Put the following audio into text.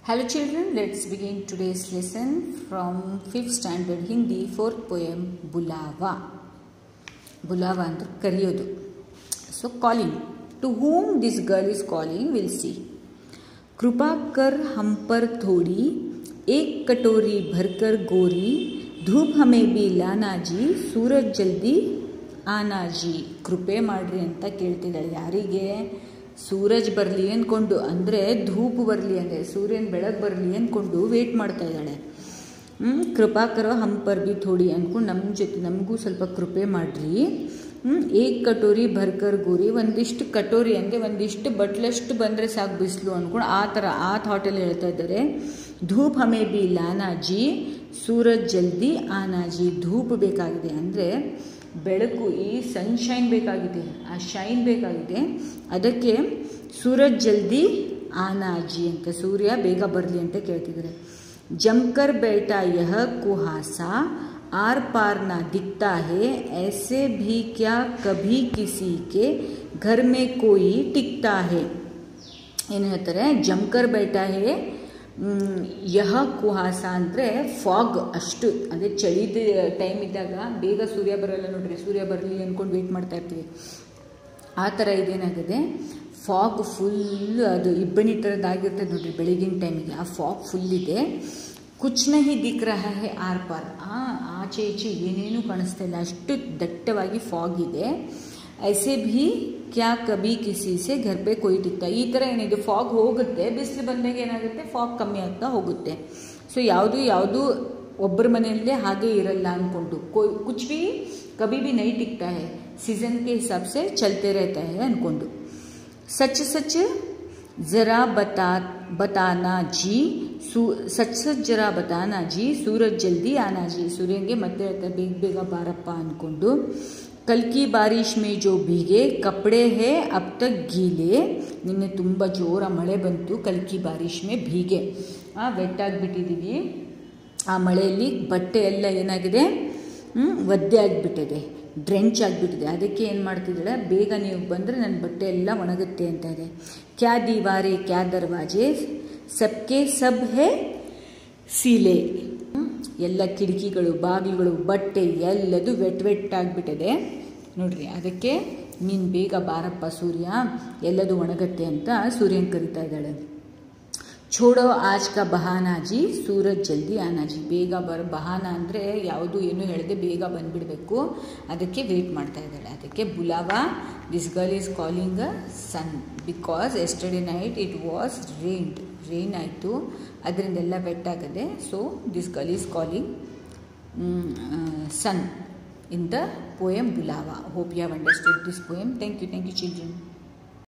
Hello children, let's begin today's lesson from 5th standard Hindi 4th poem Bulava. Bulava ಅಂದ್ರೆ ಕರೆಯೋದು so calling to whom this girl is calling will see कृपा कर हम पर थोड़ी एक कटोरी भरकर गोरी धूप हमें भी लाना जी ಸೂರಜ್ ಜಲ್ದಿ ಆನಾ ಜಿ ಕೃಪೆ ಮಾಡ್ರಿ ಅಂತ ಕೇಳ್ತಿದ್ದಾಳೆ ಯಾರಿಗೆ ಸೂರಜ್ ಬರಲಿ ಅಂದ್ಕೊಂಡು ಅಂದರೆ ಧೂಪ್ ಬರಲಿ ಅಂದರೆ ಸೂರ್ಯನ ಬೆಳಗ್ಗೆ ಬರಲಿ ಅಂದ್ಕೊಂಡು ವೇಟ್ ಮಾಡ್ತಾ ಇದ್ದಾಳೆ ಕೃಪಾಕರ ಹಂಪರ್ ಬಿ ಥೋಡಿ ಅಂದ್ಕೊಂಡು ನಮ್ಮ ಜೊತೆ ನಮಗೂ ಸ್ವಲ್ಪ ಕೃಪೆ ಮಾಡಿರಿ ಏಕ್ ಕಟೋರಿ ಭರ್ಕರ್ ಗೋರಿ ಒಂದಿಷ್ಟು ಕಟೋರಿ ಅಂದರೆ ಒಂದಿಷ್ಟು ಬಟ್ಲಷ್ಟು ಬಂದರೆ ಸಾಕು ಬಿಸಿಲು ಅಂದ್ಕೊಂಡು ಆ ಥರ ಆ ಥಾಟಲ್ಲಿ ಹೇಳ್ತಾ ಇದ್ದಾರೆ ಧೂಪ್ ಹಮೇ ಬಿ ಲಾನಾಜಿ ಸೂರಜ್ ಜಲ್ದಿ ಆನಾಜಿ ಧೂಪ್ ಬೇಕಾಗಿದೆ ಅಂದರೆ ಬೆಳಕು ಈ ಸನ್ಶೈನ್ ಬೇಕಾಗಿದೆ ಆ ಶೈನ್ ಬೇಕಾಗಿದೆ ಅದಕ್ಕೆ ಸೂರಜ್ ಜಲ್ದಿ ಆನಾಜಿ ಅಂತ ಸೂರ್ಯ ಬೇಗ ಬರಲಿ ಅಂತ ಕೇಳ್ತಿದ್ದಾರೆ ಜಮ್ಕರ್ ಬೇಟಾ ಯಹ ಕುಹಾಸಾ आर पार ना दिखता है ऐसे भी क्या कभी किसी के घर में कोई टिकता है ಏನು ಹೇಳ್ತಾರೆ ಜಮ್ಕರ್ ಬೇಟ ಹೇ ಯಹ ಕುಹಾಸ ಅಂದರೆ ಫಾಗ್ ಅಷ್ಟು ಅದೇ ಚಳಿದ ಟೈಮ್ ಇದ್ದಾಗ ಬೇಗ ಸೂರ್ಯ ಬರೋಲ್ಲ ನೋಡ್ರಿ ಸೂರ್ಯ ಬರಲಿ ಅಂದ್ಕೊಂಡು ವೇಟ್ ಮಾಡ್ತಾ ಇರ್ತೀವಿ ಆ ಥರ ಇದೇನಾಗಿದೆ ಫಾಗ್ ಫುಲ್ ಅದು ಇಬ್ಬನಿ ಥರದ್ದಾಗಿರ್ತದೆ ನೋಡ್ರಿ ಬೆಳಗಿನ ಟೈಮಿಗೆ ಆ ಫಾಗ್ ಫುಲ್ ಇದೆ ಕುಚ್ ನಹಿ ದಿಕ್ ರಹ ಹೇ ಆರ್ ಪಾರ್ ಆ ಆಚೆ ಈಚೆ ಏನೇನೂ ಕಾಣಿಸ್ತಾ ಇಲ್ಲ ಅಷ್ಟು ದಟ್ಟವಾಗಿ ಫಾಗ್ ಇದೆ ಐಸೆ ಭೀ ಕ್ಯಾ ಕಬಿ ಕಿಸಿ ಸೆ ಘರ್ ಪೇ ಕೊಯ್ ಟಿಕ್ತಾ ಈ ಥರ ಏನಿದೆ ಫಾಗ್ ಹೋಗುತ್ತೆ ಬಿಸಿಲು ಬಂದಾಗ ಏನಾಗುತ್ತೆ ಫಾಗ್ ಕಮ್ಮಿ ಆಗ್ತಾ ಹೋಗುತ್ತೆ ಸೊ ಯಾವುದು ಯಾವುದು ಒಬ್ಬರ ಮನೆಯಲ್ಲೇ ಹಾಗೆ ಇರಲ್ಲ ಅಂದ್ಕೊಂಡು ಕೊಯ್ ಕುಚ್ ಭಿ ಕಬಿ ಭಿ ನೈ ಟಿಕ್ತಾ ಹೇ ಸೀಸನ್ ಕೆ ಹಿಸಾಬ್ ಸೆ ಚಲ್ತೆ रहता है ಅಂದ್ಕೊಂಡು ಸಚ್ ಸಚ್ ಜರಾ ಬತಾ ಬತಾನಾ ಜಿ ಸೂ ಸಚ್ ಸಚ್ ಜರಾ ಬತಾನಾ ಜಿ ಸೂರಜ್ ಜಲ್ದಿ ಆನಾ ಜಿ ಸೂರ್ಯನಿಗೆ ಮತ್ತೆ ಹೇಳ್ತಾರೆ ಬೇಗ ಬೇಗ ಬಾರಪ್ಪ ಅಂದ್ಕೊಂಡು ಕಲ್ಕಿ ಬಾರಿಶ್ ಮೇ ಜೋ ಭೀಗೆ ಕಪಡೆ ಹೇ ಅಬ್ ತಕ್ ಗೀಲೆ ನಿನ್ನೆ ತುಂಬ ಜೋರ ಮಳೆ ಬಂತು ಕಲ್ಕಿ ಬಾರಿಶ್ ಮೇ ಭೀಗೆ ವೆಟ್ಟಾಗಿಬಿಟ್ಟಿದ್ದೀವಿ ಆ ಮಳೆಯಲ್ಲಿ ಬಟ್ಟೆ ಎಲ್ಲ ಏನಾಗಿದೆ ಒದ್ದೆ ಆಗಿಬಿಟ್ಟಿದೆ ಡ್ರೆಂಚ್ ಆಗಿಬಿಟ್ಟಿದೆ ಅದಕ್ಕೆ ಏನು ಮಾಡ್ತಿದ್ದಾಳೆ ಬೇಗ ನೀವು ಬಂದರೆ ನನ್ನ ಬಟ್ಟೆ ಎಲ್ಲ ಒಣಗುತ್ತೆ ಅಂತ ಇದೆ ಕ್ಯಾ ದೀವಾರೆ ಕ್ಯಾ ದರ್ವಾಜೆ ಸಬ್ಕೆ ಸಬ್ ಹೇ ಸೀಲೆ ಎಲ್ಲ ಕಿಟಕಿಗಳು ಬಾಗಿಲುಗಳು ಬಟ್ಟೆ ಎಲ್ಲದು ವೆಟ್ ವೆಟ್ ಆಗಿಬಿಟ್ಟಿದೆ ನೋಡ್ರಿ ಅದಕ್ಕೆ ನೀನು ಬೇಗ ಬಾರಪ್ಪ ಸೂರ್ಯ ಎಲ್ಲದು ಒಣಗತ್ತೆ ಅಂತ ಸೂರ್ಯನ ಕರಿತಾ ಇದ್ದಾಳೆ ಛೋಡೋ ಆಜ್ ಕಾ ಬಹಾನಾಜಿ ಸೂರಜ್ ಜಲ್ದಿ ಆನಾಜಿ ಬೇಗ ಬರ ಬಹಾನ ಅಂದರೆ ಯಾವುದು ಏನು ಹೇಳದೆ ಬೇಗ ಬಂದುಬಿಡಬೇಕು ಅದಕ್ಕೆ ವೇಟ್ ಮಾಡ್ತಾ ಇದ್ದಾಳೆ ಅದಕ್ಕೆ ಬುಲಾವಾ this girl is calling sun because yesterday night it was rained rain ಆಯಿತು ಅದರಿಂದೆಲ್ಲ ವೆಟ್ ಆಗದೆ so this girl is calling sun in the poem ಬುಲಾವಾ hope you have understood this poem thank you thank you children